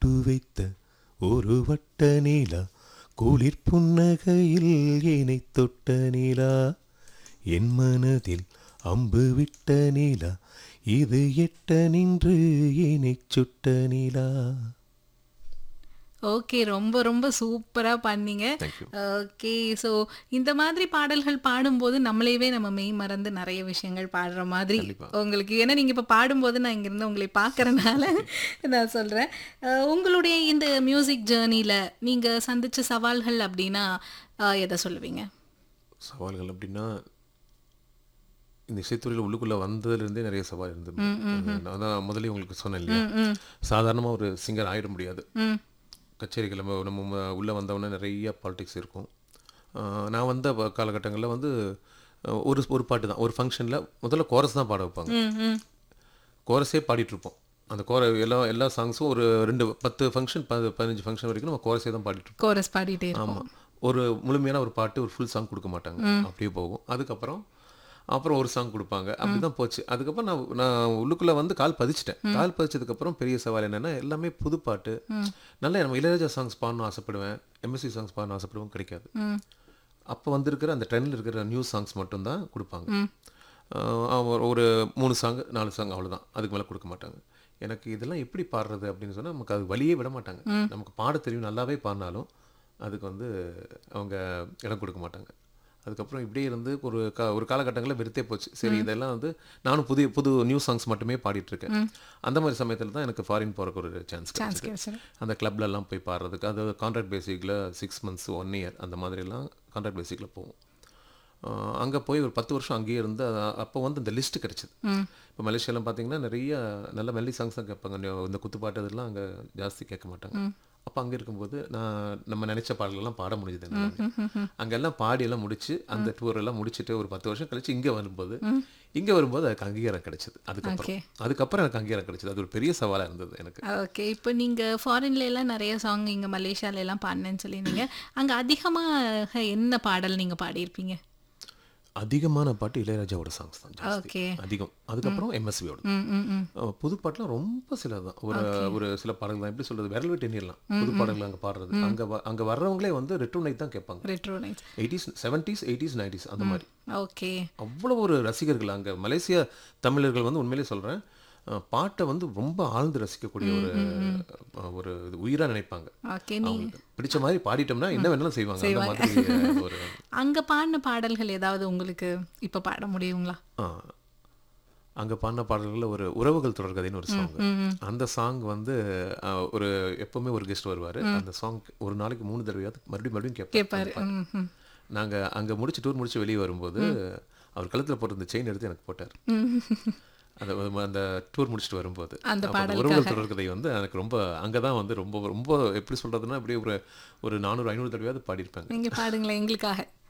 பொட்டு வைத்த ஒரு வட்ட நீலா குளிர் புன்னகையில் என்னை தொட்ட நீலா என் மனதில் அம்பு விட்ட நீலா இது எட்ட நின்று என்னை சுட்ட நீலா ஓகே ரொம்ப ரொம்ப சூப்பரா பண்ணீங்க Thank you. ஓகே ஸோ இந்த மாதிரி பாடல்கள் பாடும்போது நம்மளையவே நம்ம மெய் மறந்து நிறைய விஷயங்கள் பாடுற மாதிரி உங்களுக்கு ஏன்னா நீங்க இப்ப பாடும்போது நான் இங்கிருந்து உங்களை பார்க்கறனால நான் சொல்றேன் அஹ், உங்களுடைய இந்த மியூசிக் ஜேர்னில நீங்க சந்திச்ச சவால்கள் அப்படின்னா அஹ், எதை சொல்லுவீங்க சவால்கள் அப்படின்னா இந்த இசைத்துறையில் உள்ளுக்குள்ளே வந்ததுலேருந்தே நிறைய சவால் இருந்தது நான் தான் முதல்ல உங்களுக்கு சொன்னேன் இல்லையா சாதாரணமாக ஒரு சிங்கர் ஆயிட முடியாது ம் கச்சேரிகள் நம்ம நம்ம உள்ளே வந்தவொடனே நிறைய பாலிடிக்ஸ் இருக்கும் ஆஹ் நான் வந்த காலகட்டங்களில் வந்து ஆஹ் ஒரு ஒரு பாட்டு தான் ஒரு ஃபங்க்ஷனில் முதல்ல கோரஸ் தான் பாட வைப்பாங்க ம் ம் கோரஸே பாடிட்டு இருப்போம் அந்த கோர எல்லா எல்லா சாங்ஸும் ஒரு ரெண்டு பத்து ஃபங்க்ஷன் பதினஞ்சு ஃபங்க்ஷன் வரைக்கும் நம்ம கோரஸே தான் பாடிட்டு இருப்போம் கோரஸ் பாடிட்டே இருக்கும் ஆமாம் ஒரு முழுமையான ஒரு பாட்டு ஒரு ஃபுல் சாங் கொடுக்க மாட்டாங்க அப்படியே போகும் அதுக்கப்புறம் அப்புறம் ஒரு சாங் கொடுப்பாங்க அப்படி தான் போச்சு அதுக்கப்புறம் நான் நான் உள்ளுக்குள்ளே வந்து கால் பதிச்சிட்டேன் கால் பதிச்சதுக்கப்புறம் பெரிய சவால் என்னென்னா எல்லாமே புது பாட்டு நல்ல நம்ம இளையராஜா சாங்ஸ் பாடணும் ஆசைப்படுவேன் எம்எஸ்சி சாங்ஸ் பாடணும் ஆசைப்படுவேன் கிடைக்காது ம் அப்போ வந்திருக்கிற அந்த ட்ரெண்டில் இருக்கிற நியூ சாங்ஸ் மட்டும்தான் கொடுப்பாங்க ஆஹ் ஒரு- ஒரு மூணு சாங் நாலு சாங் அவ்வளவுதான் அதுக்கு மேலே கொடுக்க மாட்டாங்க எனக்கு இதெல்லாம் எப்படி பாடுறது அப்படின்னு சொன்னால் நமக்கு அது வழியே விட மாட்டாங்க நமக்கு பாட தெரியும் நல்லாவே பாடினாலும் அதுக்கு வந்து அவங்க இடம் கொடுக்க மாட்டாங்க அதுக்கப்புறம் இப்படியே இருந்து ஒரு கா ஒரு காலகட்டங்களில் வெறுத்தே போச்சு சரி இதெல்லாம் வந்து நானும் புதிய புது நியூ சாங்ஸ் மட்டுமே பாடிட்டு இருக்கேன் அந்த மாதிரி சமயத்தில் தான் எனக்கு ஃபாரின் போகிறக்கு ஒரு சான்ஸ் சான்ஸ் கிடைச்சது கிடைச்சது அந்த clubல எல்லாம் போய் பாடுறதுக்கு அது contract basically six months one year அந்த மாதிரிலாம் கான்ட்ராக்ட் பேசிக்கில் போவோம் அங்கே போய் ஒரு பத்து வருஷம் அங்கேயே இருந்து அ- அப்போ வந்து இந்த லிஸ்ட் கிடைச்சது இப்போ மலேசியாலாம் பார்த்தீங்கன்னா நிறைய நல்ல மெல்லி சாங்ஸ் தான் கேட்பாங்க இந்த- இந்த குத்துப்பாட்டு இதெல்லாம் அங்கே ஜாஸ்தி கேட்க மாட்டாங்க அப்போ அங்கே இருக்கும்போது நான் நம்ம நினைச்ச பாடல்கள்லாம் பாட முடிஞ்சது என்னால. அங்கெல்லாம் பாடி எல்லாம் முடிச்சு அந்த டூர் எல்லாம் முடிச்சுட்டு ஒரு பத்து வருஷம் கழிச்சு இங்கே வரும்போது இங்கே வரும்போது அதுக்கு அங்கீகாரம் கிடைச்சது அதுக்கப்புறம் Okay. அதுக்கப்புறம் எனக்கு அங்கீகாரம் கிடைச்சது அது ஒரு பெரிய சவாலாக இருந்தது எனக்கு ஓகே இப்போ நீங்க ஃபாரின்ல எல்லாம் நிறைய சாங் இங்க மலேசியால எல்லாம் பாடினேன்னு சொல்லியிருந்தீங்க அங்க அதிகமா என்ன பாடல் நீங்க பாடியிருப்பீங்க அதிகமான பாட்டு இளையராஜாவோட சாங்ஸ் தான் ஜாஸ்தி ஓகே அதிகம் அதுக்கப்புறம் எம்எஸ்வியோட ம் ம் ம் புது பாட்டுலாம் ரொம்ப சில தான் ஒரு ஒரு சில பாடல்கள் தான் எப்படி சொல்றது விரல் விட்டு எண்ணிடலாம் புது பாடல்கள் அங்கே பாடுறது அங்கே வ- அங்கே வர்றவங்களே வந்து ரெட்ரோ நைட் தான் கேட்பாங்க retro nights eighties seventies eighties nineties அந்த மாதிரி ஓகே அவ்வளோ ஒரு ரசிகர்கள் அங்கே மலேசிய தமிழர்கள் வந்து உண்மையிலே சொல்கிறேன் பாட்டை வந்து ரொம்ப ஆழ்ந்து ரசிக்கக்கூடிய ஒரு அஹ், ஒரு இது உயிராக நினைப்பாங்க ஓகே நீ அவங்களுக்கு பிடிச்ச மாதிரி பாடிட்டோம்னா என்ன வேணாலும் செய்வாங்க அந்த மாதிரி அஹ், ஒரு அங்க பாடின பாடல்கள் ஏதாவது உங்களுக்கு இப்ப பாட முடியுங்களா அங்கே பாடின பாடல்களில் ஒரு உறவுகள் தொடர்கதைன்னு ஒரு சாங் அந்த சாங் வந்து அஹ், ஒரு எப்பவுமே ஒரு கெஸ்ட் வருவார் அந்த சாங் ஒரு நாளைக்கு மூணு தடவையாவது மறுபடியும் மறுபடியும் கேட்பாரு கேட்பாரு ம் ம் நாங்கள் அங்கே முடிச்சு டூர் முடிச்சு வெளியே வரும்போது அவர் கழுத்தில் போட்டிருந்த செயின் எடுத்து எனக்கு போட்டார் அந்த அந்த டூர் முடிச்சுட்டு வரும்போது அந்த அப்ப அந்த உறவுகள் தொடர்கதை வந்து எனக்கு ரொம்ப அங்கே தான் வந்து ரொம்ப ரொம்ப எப்படி சொல்கிறதுனா அப்படியே ஒரு ஒரு நானூறு ஐநூறு தடவையாவது பாடியிருப்பாங்க நீங்க பாடுங்களேன் எங்களுக்காக